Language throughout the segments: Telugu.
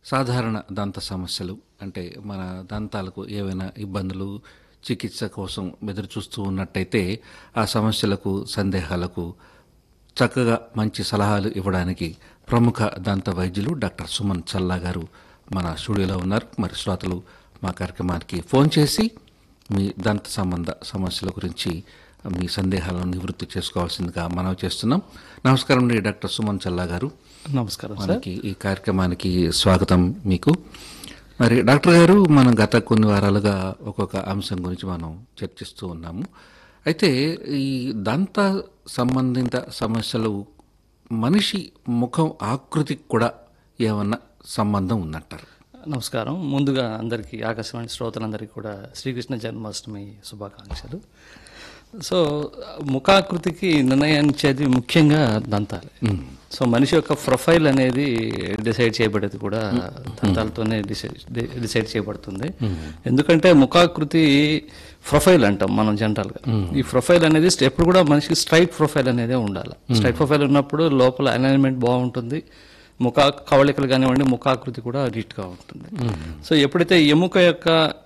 సాధారణ దంత సమస్యలు అంటే మన దంతాలకు ఏవైనా ఇబ్బందులు చికిత్స కోసం ఎదురు చూస్తూ ఉన్నట్టయితే ఆ సమస్యలకు సందేహాలకు చక్కగా మంచి సలహాలు ఇవ్వడానికి ప్రముఖ దంత వైద్యులు డాక్టర్ సుమన్ చల్లా గారు మన స్టూడియోలో ఉన్నారు మరి శ్రోతలు మా కార్యక్రమానికి ఫోన్ చేసి మీ దంత సంబంధ సమస్యల గురించి మీ సందేహాలను నివృత్తి చేసుకోవాల్సిందిగా మనవి చేస్తున్నాం నమస్కారం అండి డాక్టర్ సుమన్ చల్లా గారు నమస్కారం సార్ మనకి ఈ కార్యక్రమానికి స్వాగతం మీకు మరి డాక్టర్ గారు మనం గత కొన్ని వారాలుగా ఒక్కొక్క అంశం గురించి మనం చర్చిస్తూ ఉన్నాము అయితే ఈ దంత సంబంధిత సమస్యలు మనిషి ముఖం ఆకృతికి కూడా ఏమన్నా సంబంధం ఉందంటారు నమస్కారం ముందుగా అందరికీ ఆకాశవాణి శ్రోతలందరికీ కూడా శ్రీకృష్ణ జన్మాష్టమి శుభాకాంక్షలు సో ముఖాకృతికి నిర్ణయించేది ముఖ్యంగా దంతాలే సో మనిషి యొక్క ప్రొఫైల్ అనేది డిసైడ్ చేయబడేది కూడా దంతాలతోనే డిసైడ్ డిసైడ్ చేయబడుతుంది ఎందుకంటే ముఖాకృతి ప్రొఫైల్ అంటాం మనం జనరల్ గా ఈ ప్రొఫైల్ అనేది ఎప్పుడు కూడా మనిషికి స్ట్రైట్ ప్రొఫైల్ అనేది ఉండాలి స్ట్రైట్ ప్రొఫైల్ ఉన్నప్పుడు లోపల అలైన్మెంట్ బాగుంటుంది ముఖ కవళికలు కానివ్వండి ముఖాకృతి కూడా నీట్గా ఉంటుంది సో ఎప్పుడైతే ఎముక యొక్క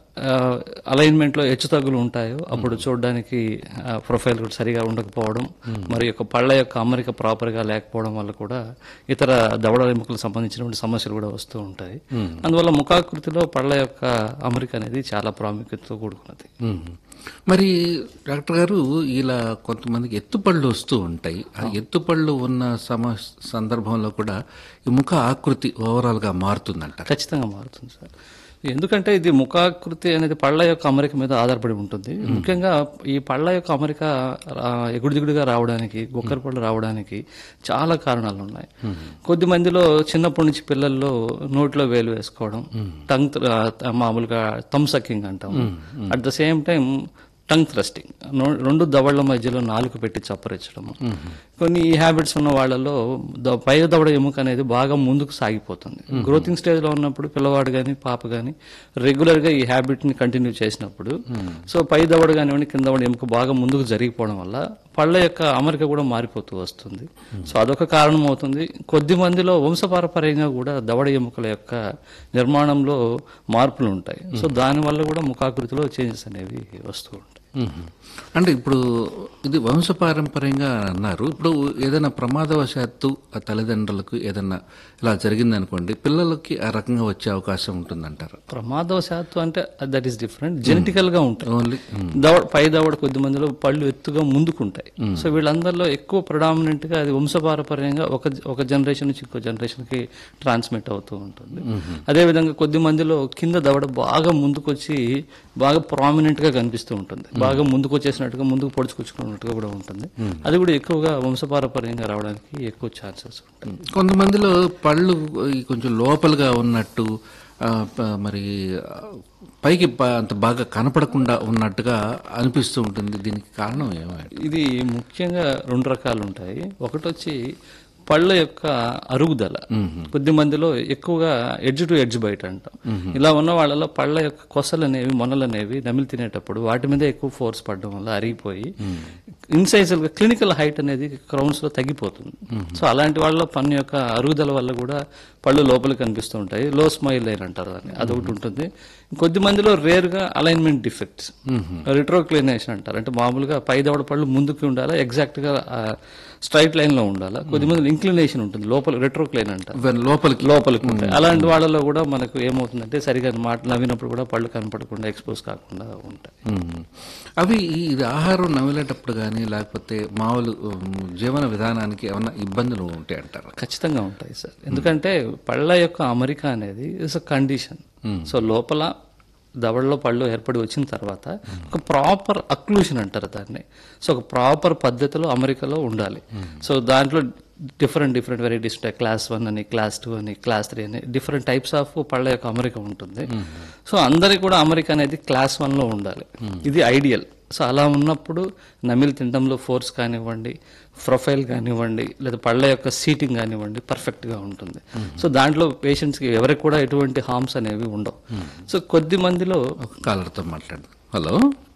అలైన్మెంట్లో హెచ్చు తగ్గులు ఉంటాయో అప్పుడు చూడడానికి ప్రొఫైల్ కూడా సరిగా ఉండకపోవడం మరి యొక్క పళ్ళ యొక్క అమరిక ప్రాపర్గా లేకపోవడం వల్ల కూడా ఇతర దవడ ఎముకలకు సంబంధించినటువంటి సమస్యలు కూడా వస్తూ ఉంటాయి అందువల్ల ముఖాకృతిలో పళ్ళ యొక్క అమరిక అనేది చాలా ప్రాముఖ్యతతో కూడుకున్నది మ్మ్. మరి డాక్టర్ గారు ఇలా కొంతమందికి ఎత్తుపళ్ళు వస్తూ ఉంటాయి ఆ ఎత్తుపళ్ళు ఉన్న సమ సందర్భంలో కూడా ఈ ముఖ ఆకృతి ఓవరాల్ గా మారుతుందంటారు ఖచ్చితంగా మారుతుంది సార్ ఎందుకంటే ఇది ముఖాకృతి అనేది పళ్ళ యొక్క అమరిక మీద ఆధారపడి ఉంటుంది ముఖ్యంగా ఈ పళ్ళ యొక్క అమరిక ఆ, ఎగుడు దిగుడుగా రావడానికి గొక్కర పళ్ళు రావడానికి చాలా కారణాలు ఉన్నాయి కొద్ది మందిలో చిన్నప్పటి నుంచి పిల్లల్లో నోట్లో వేలు వేసుకోవడం టంగ్ త్ర- ఆ, మామూలుగా థమ్ సక్కింగ్ అంటాం at the same time tongue thrusting రెండు దవళ్ల మధ్యలో నాలుగు పెట్టి చప్పరించడం కొన్ని ఈ హ్యాబిట్స్ ఉన్న వాళ్ళలో ద- పై దవడ ఎముక అనేది బాగా ముందుకు సాగిపోతుంది గ్రోతింగ్ స్టేజ్ లో ఉన్నప్పుడు పిల్లవాడు కానీ పాప కానీ రెగ్యులర్ గా ఈ హ్యాబిట్ ని కంటిన్యూ చేసినప్పుడు సో పై దవడ కానివ్వండి కింద దవడ ఎముక బాగా ముందుకు జరిగిపోవడం వల్ల పళ్ళ యొక్క అమరిక కూడా మారిపోతూ వస్తుంది సో అదొక కారణం అవుతుంది కొద్ది మందిలో వంశపారపర్యంగా కూడా దవడ ఎముకల యొక్క నిర్మాణంలో మార్పులు ఉంటాయి సో దానివల్ల కూడా ముఖాకృతిలో చేంజెస్ అనేవి వస్తూ ఉంటాయి మ్మ్. అంటే ఇప్పుడు ఇది వంశపారంపర్యంగా అన్నారు ఇప్పుడు ఏదైనా ప్రమాదవశాత్తు ఆ తల్లిదండ్రులకు ఏదైనా ఇలా జరిగిందనుకోండి పిల్లలకి ఆ రకంగా వచ్చే అవకాశం ఉంటుందంటారు ప్రమాదవశాత్తు అంటే దట్ ఈస్ డిఫరెంట్ జెనెటికల్ గా ఉంటాయి ఓన్లీ దవడ పై దవడ కొద్ది మందిలో పళ్ళు ఎత్తుగా ముందుకుంటాయి సో వీళ్ళందరిలో ఎక్కువ ప్రడామినెంట్ గా అది వంశపారపర్యంగా ఒక ఒక జనరేషన్ నుంచి ఇంకో జనరేషన్ కి ట్రాన్స్మిట్ అవుతూ ఉంటుంది అదే విధంగా కొద్ది మందిలో కింద దవడ బాగా ముందుకొచ్చి బాగా ప్రామినెంట్ గా కనిపిస్తూ ఉంటుంది బాగా ముందుకు వచ్చేసినట్టుగా ముందుకు పొడుచుకొచ్చుకున్నట్టుగా కూడా ఉంటుంది అది కూడా ఎక్కువగా వంశపారపర్యంగా రావడానికి ఎక్కువ ఛాన్సెస్ ఉంటాయి కొంతమందిలో పళ్ళు ఈ కొంచెం లోపలగా ఉన్నట్టు ఆ, ప- మరి ఆ, పైకి ప- అంత బాగా కనపడకుండా ఉన్నట్టుగా అనిపిస్తూ ఉంటుంది దీనికి కారణం ఏమైనా ఇది ముఖ్యంగా రెండు రకాలు ఉంటాయి ఒకటి వచ్చి పళ్ళ యొక్క అరుగుదల కొద్ది మందిలో ఎక్కువగా ఎడ్జ్ టు ఎడ్జ్ బయట అంటాం ఇలా ఉన్న వాళ్ళలో పళ్ళ యొక్క కొసలు అనేవి మొనలు అనేవి నమిలి తినేటప్పుడు వాటి మీద ఎక్కువ ఫోర్స్ పడడం వల్ల అరిగిపోయి ఇన్సైజ్ క్లినికల్ హైట్ అనేది క్రౌన్స్ లో తగ్గిపోతుంది సో అలాంటి వాళ్ళ పన్ను యొక్క అరుగుదల వల్ల కూడా పళ్ళు లోపలికి కనిపిస్తూ ఉంటాయి లో స్మైల్ లైన్ అంటారు దాన్ని అదొకటి ఉంటుంది కొద్ది మందిలో రేర్ గా అలైన్మెంట్ డిఫెక్ట్స్ రిట్రోక్లినేషన్ అంటారు అంటే మామూలుగా పై దవడ పళ్ళు ముందుకు ఉండాలా ఎగ్జాక్ట్ గా స్ట్రైట్ లైన్ లో ఉండాలా కొద్ది మంది ఇంక్లినేషన్ ఉంటుంది లోపల రిట్రోక్లైన్ అంటారు ఇవన్నీ లోపలికి లోపలికి ఉంటాయి అలాంటి వాళ్ళలో కూడా మనకు ఏమవుతుందంటే సరిగా మాట నవ్వినప్పుడు కూడా పళ్ళు కనపడకుండా ఎక్స్పోజ్ కాకుండా ఉంటాయి మ్మ్. అవి ఈ- ఇది ఆహారం నమిలేటప్పుడు కానీ లేకపోతే మామూలు ఉమ్, జీవన విధానానికి ఏమైనా ఇబ్బందులు ఉంటాయి అంటారు ఖచ్చితంగా ఉంటాయి సార్ ఎందుకంటే పళ్ళ యొక్క అమరిక అనేది ఇస్ అ కండిషన్ సో లోపల దవడలో పళ్ళు ఏర్పడి వచ్చిన తర్వాత ఒక ప్రాపర్ అక్లూషన్ అంటారు దాన్ని సో ఒక ప్రాపర్ పద్ధతిలో అమెరికాలో ఉండాలి సో దాంట్లో డిఫరెంట్ డిఫరెంట్ వెరైటీస్ ఉంటాయి క్లాస్ వన్ అని క్లాస్ టూ అని క్లాస్ త్రీ అని డిఫరెంట్ టైప్స్ ఆఫ్ పళ్ళ యొక్క అమెరిక ఉంటుంది సో అందరికి కూడా అమెరికా అనేది క్లాస్ వన్ లో ఉండాలి ఇది ఐడియల్ సో అలా ఉన్నప్పుడు నమిలి తినడంలో ఫోర్స్ కానివ్వండి ప్రొఫైల్ కానివ్వండి లేదా పళ్ళ యొక్క సీటింగ్ కానివ్వండి పర్ఫెక్ట్గా ఉంటుంది సో దాంట్లో పేషెంట్స్కి ఎవరికి కూడా ఎటువంటి హార్మ్స్ అనేవి ఉండవు సో కొద్ది మందిలో ఒక కాలర్తో మాట్లాడు హలో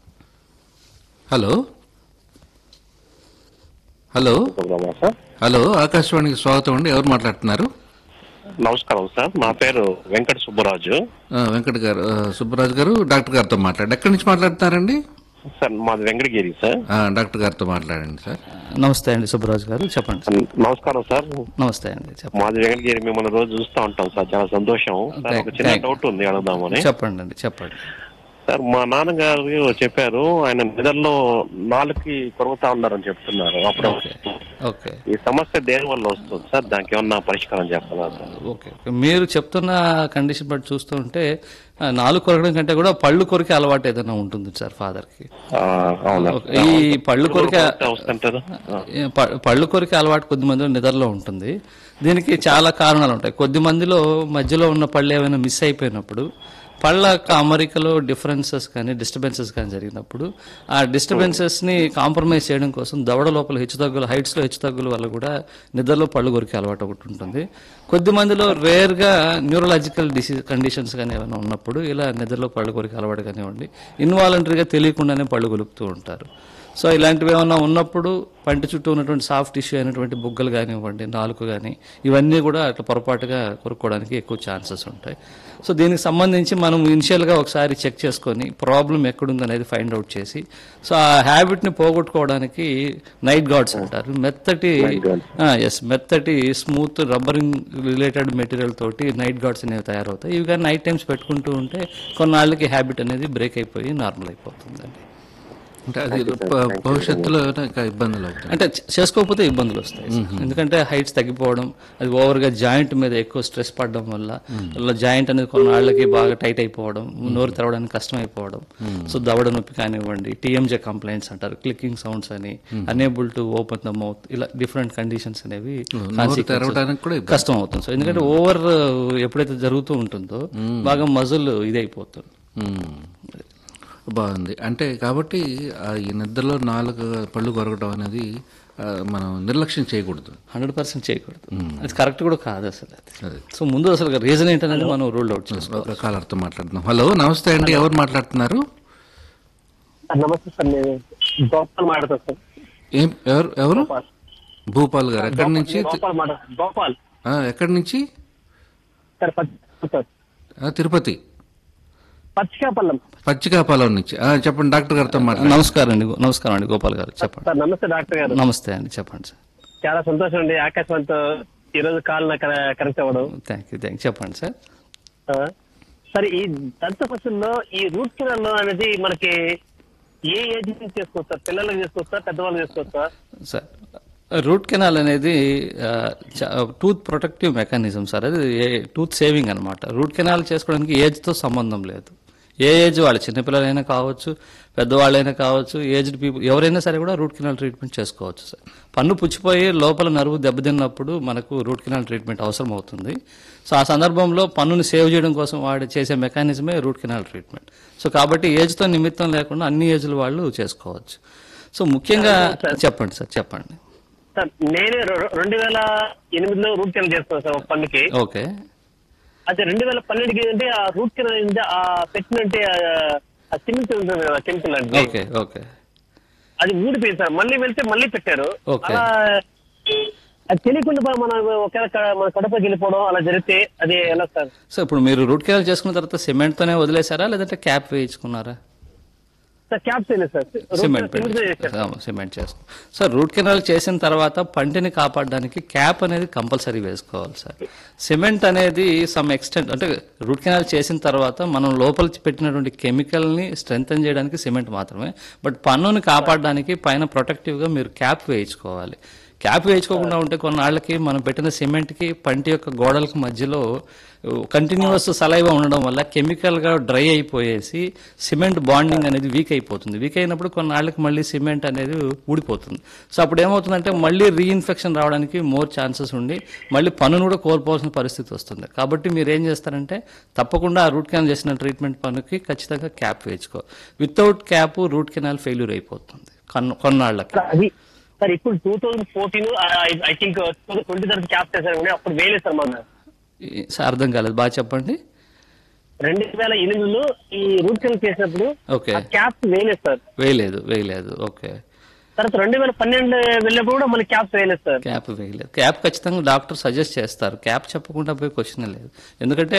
హలో హలో ప్రోగ్రామా సార్ హలో ఆకాశవాణికి స్వాగతం అండి ఎవరు మాట్లాడుతున్నారు నమస్కారం సార్ నా పేరు వెంకట సుబ్బరాజు ఆ, వెంకట్ గారు ఆ, సుబ్బరాజు గారు డాక్టర్ గారితో మాట్లాడండి ఎక్కడి నుంచి మాట్లాడుతున్నారండి సార్ మాది వెంకటగిరి సార్ ఆ, డాక్టర్ గారితో మాట్లాడండి సార్ నమస్తే అండి సుబ్బరాజు గారు చెప్పండి సార్. నమస్కారం సార్ నమస్తే అండి చెప్పండి మాది వెంకటగిరి మిమ్మల్ని రోజు చూస్తూ ఉంటాం సార్ చాలా సంతోషం సార్ ఒక చిన్న Thank- డౌట్ ఉంది అడుగుదామని చెప్పండి అండి చెప్పండి సార్ మా నాన్నగారు చెప్పారు ఆయన నిద్రలో నాలుగుకి కొరుగుతా ఉన్నారని చెప్తున్నారు అప్పుడు ఓకే ఓకే ఈ సమస్య దేని వల్ల వస్తుంది సార్ దానికి ఏమన్నా పరిష్కారం చెప్పాలా సార్ ఓకే ఓకే. మీరు చెప్తున్న కండిషన్ బట్టి చూస్తూ ఉంటే ఆ, నాలుగు కొరకడం కంటే కూడా పళ్ళు కొరికే అలవాటు ఏదైనా ఉంటుంది సార్ ఫాదర్కి ఆ, అవునా ఓకే. ఈ పళ్ళు కొరికే వస్తుంటారు ఏ, ప- పళ్ళు కొరికే అలవాటు కొద్ది మందిలో నిద్రలో ఉంటుంది దీనికి చాలా కారణాలు ఉంటాయి కొద్ది మందిలో మధ్యలో ఉన్న పళ్ళు ఏమైనా మిస్ అయిపోయినప్పుడు పళ్ళ యొక్క అమరికలో డిఫరెన్సెస్ కానీ డిస్టర్బెన్సెస్ కానీ జరిగినప్పుడు ఆ డిస్టర్బెన్సెస్ ని కాంప్రమైజ్ చేయడం కోసం దవడ లోపల హెచ్చుతగ్గులు హైట్స్ లో హెచ్చుతగ్గుల వల్ల కూడా నిద్రలో పళ్ళు కొరికే అలవాటు ఒకటి ఉంటుంది కొద్ది మందిలో రేర్ గా న్యూరలాజికల్ డిసీజ్ కండిషన్స్ కానీ ఏమైనా ఉన్నప్పుడు ఇలా నిద్రలో పళ్ళు కొరికే అలవాటు కానివ్వండి ఇన్వాలంటరీగా తెలియకుండానే పళ్ళు కొలుకుతూ ఉంటారు సో ఇలాంటివి ఏమైనా ఉన్నప్పుడు పంటి చుట్టూ ఉన్నటువంటి సాఫ్ట్ టిష్యూ అయినటువంటి బుగ్గలు కానివ్వండి నాలుక కానీ ఇవన్నీ కూడా అట్లా పొరపాటుగా కొరుక్కోవడానికి ఎక్కువ ఛాన్సెస్ ఉంటాయి సో దీనికి సంబంధించి మనం ఇనిషియల్గా ఒకసారి చెక్ చేసుకొని ప్రాబ్లం ఎక్కడుంది అనేది ఫైండ్ అవుట్ చేసి సో ఆ హ్యాబిట్ని పోగొట్టుకోవడానికి నైట్ గార్డ్స్ అంటారు మెత్తటి ఎస్ మెత్తటి స్మూత్ రబ్బరింగ్ రిలేటెడ్ మెటీరియల్ తోటి నైట్ గార్డ్స్ అనేవి తయారవుతాయి ఇవి కానీ నైట్ టైమ్స్ పెట్టుకుంటూ ఉంటే కొన్నాళ్ళకి హ్యాబిట్ అనేది బ్రేక్ అయిపోయి నార్మల్ అయిపోతుందండి అంటే అది ప- భవిష్యత్తులో ఇంకా ఇబ్బందులు అవుతాయి అంటే చే- చేసుకోకపోతే ఇబ్బందులు వస్తాయి ఎందుకంటే హైట్స్ తగ్గిపోవడం అది ఓవర్ గా జాయింట్ మీద ఎక్కువ స్ట్రెస్ పడడం వల్ల ఇలా జాయింట్ అనేది కొన్నాళ్ళకి బాగా టైట్ అయిపోవడం నోరు తెరవడానికి కష్టం అయిపోవడం సో దవడ నొప్పి కానివ్వండి టీఎంజే కంప్లైంట్స్ అంటారు క్లికింగ్ సౌండ్స్ అని unable to open the mouth ఇలా డిఫరెంట్ కండిషన్స్ అనేవి నోరు తెరవడానికి కూడా ఇబ్బంది. కష్టం అవుతుంది సో ఎందుకంటే ఓవర్ ఎప్పుడైతే జరుగుతూ ఉంటుందో బాగా మజుల్ ఇది అయిపోతుంది మ్మ్. బాగుంది అంటే కాబట్టి ఆ ఈ నిద్రలో నాలుగు పళ్ళు కొరగడం అనేది ఆ, మనం నిర్లక్ష్యం చేయకూడదు హండ్రెడ్ పర్సెంట్ చేయకూడదు అది కరెక్ట్ కూడా కాదు అసలు అది అది సో ముందు అసలు రీజన్ ఏంటనేది మనం రూల్ అవుట్ చేసుకోవాలి ఒక కాలర్తో మాట్లాడుతున్నాం హలో నమస్తే అండి ఎవరు మాట్లాడుతున్నారు సార్ నమస్తే సార్ నేను గోపాల్ మాట్లాడతాను సార్ ఏం ఎవరు ఎవరు భూపాల్ గారు ఎక్కడి నుంచి గోపాల్ మాట గోపాల్ ఆ, ఎక్కడి నుంచి సార్ పచ్చి సార్ ఆ, తిరుపతి పచ్చికాపల్లం పచ్చికాపాలెం నుంచి ఆ, చెప్పండి డాక్టర్ గారితో మాట్లాడండి నమస్కారం అండి నమస్కారం అండి గోపాల్ గారు చెప్పండి సార్ నమస్తే డాక్టర్ గారు నమస్తే అండి చెప్పండి సార్ చాలా సంతోషం అండి ఆకాశవాణితో ఈ రోజు కాల్ నాకు కనెక్ట్ అవ్వడం థ్యాంక్ యూ థ్యాంక్ చెప్పండి సార్ ఆ, సార్ ఈ దంత పశువుల్లో ఈ రూట్ కెనాల్ అనేది మనకి ఏ ఏజ్ నుంచి చేసుకోవచ్చా పిల్లలకు చేసుకోవచ్చా పెద్దవాళ్ళకి చేసుకోవచ్చా సార్ రూట్ కెనాల్ అనేది టూత్ ప్రొటెక్టివ్ మెకానిజం సార్ అది టూత్ సేవింగ్ అనమాట రూట్ కెనాల్ చేసుకోవడానికి ఏజ్తో సంబంధం లేదు ఏ ఏజ్ వాళ్ళు చిన్నపిల్లలైనా కావచ్చు పెద్దవాళ్ళైనా కావచ్చు ఏజ్డ్ పీపుల్ ఎవరైనా సరే కూడా రూట్ కెనాల్ ట్రీట్మెంట్ చేసుకోవచ్చు సార్ పన్ను పుచ్చిపోయి లోపల నరువు దెబ్బతిన్నప్పుడు మనకు రూట్ కెనాల్ ట్రీట్మెంట్ అవసరం అవుతుంది సో ఆ సందర్భంలో పన్నుని సేవ్ చేయడం కోసం వాడు చేసే మెకానిజమే రూట్ కెనాల్ ట్రీట్మెంట్ సో కాబట్టి ఏజ్తో నిమిత్తం లేకుండా అన్ని ఏజ్ల వాళ్ళు చేసుకోవచ్చు సో ముఖ్యంగా చెప్పండి సార్ చెప్పండి సార్ నేనే రె- రెండు వేల ఎనిమిదిలో రూట్ కెనాల్ చేసుకున్నాను సార్ ఒక పన్నుకి ఓకే అదే రెండు వేల పన్నెండుకి అంటే ఆ రూట్ కెనాల్ ఏంటి, ఆ పెట్టినంటే ఆ కెమికల్ ఉంటుంది కదా కెమికల్ అంటే ఓకే ఓకే అది ఊడిపోయింది సార్ మళ్ళీ వెళ్తే మళ్ళీ పెట్టారు ఓకే. అలా అది తెలియకుండా బా- మన ఒకవేళ క- మన కడపకి వెళ్ళిపోవడం అలా జరిగితే అది ఎలా సార్ సో ఇప్పుడు మీరు రూట్ కెనాల్ చేసుకున్న తర్వాత సిమెంట్ తోనే వదిలేశారా లేదంటే క్యాప్ వేయించుకున్నారా సార్ క్యాప్ చేయలేదు సార్ సిమెంట్ సిమెంట్ తో చేశారు. పెట్టి సిమెంట్ చేసుకున్నాం సార్ రూట్ కెనాల్ చేసిన తర్వాత పంటిని కాపాడడానికి క్యాప్ అనేది కంపల్సరీ వేసుకోవాలి సార్ సిమెంట్ అనేది సమ్ ఎక్స్టెంట్ అంటే రూట్ కెనాల్ చేసిన తర్వాత మనం లోపల పెట్టినటువంటి కెమికల్ని స్ట్రెంగ్తన్ చేయడానికి సిమెంట్ మాత్రమే బట్ పన్నుని కాపాడడానికి పైన ప్రొటెక్టివ్గా మీరు క్యాప్ వేయించుకోవాలి క్యాప్ వేయించుకోకుండా ఉంటే కొన్నాళ్ళకి మనం పెట్టిన సిమెంట్కి పంటి యొక్క గోడలకు మధ్యలో కంటిన్యూస్ సలైవా ఉండడం వల్ల కెమికల్గా డ్రై అయిపోయేసి సిమెంట్ బాండింగ్ అనేది వీక్ అయిపోతుంది వీక్ అయినప్పుడు కొన్నాళ్ళకి మళ్ళీ సిమెంట్ అనేది ఊడిపోతుంది సో అప్పుడు ఏమవుతుందంటే మళ్ళీ రీఇన్ఫెక్షన్ రావడానికి మోర్ ఛాన్సెస్ ఉండి మళ్ళీ పనును కూడా కోల్పోవాల్సిన పరిస్థితి వస్తుంది కాబట్టి మీరు ఏం చేస్తారంటే తప్పకుండా ఆ రూట్ కెనాల్ చేసిన ట్రీట్మెంట్ పనుకి ఖచ్చితంగా క్యాప్ వేయించుకో without cap root canal failure అయిపోతుంది కొన్న కొన్నాళ్ళకి సార్, అది సార్ ఇప్పుడు two thousand fourteen I think twenty తర్వాత క్యాప్ చేశారు కానీ అప్పుడు వేయలేదు సార్ మన ఈ- సార్ అర్థం కాలేదు బాగా చెప్పండి రెండు వేల ఎనిమిదిలో ఈ రూట్ కెనాల్ చేసినప్పుడు ఓకే ఆ క్యాప్ వేయలేదు సార్ వేయలేదు వేయలేదు ఓకే తర్వాత రెండు వేల పన్నెండు వెళ్ళినప్పుడు కూడా మనకి క్యాప్స్ వేయలేదు సార్ క్యాప్ వేయలేదు క్యాప్ ఖచ్చితంగా డాక్టర్ సజెస్ట్ చేస్తారు క్యాప్ చెప్పకుండా పోయి క్వశ్చన్ లేదు ఎందుకంటే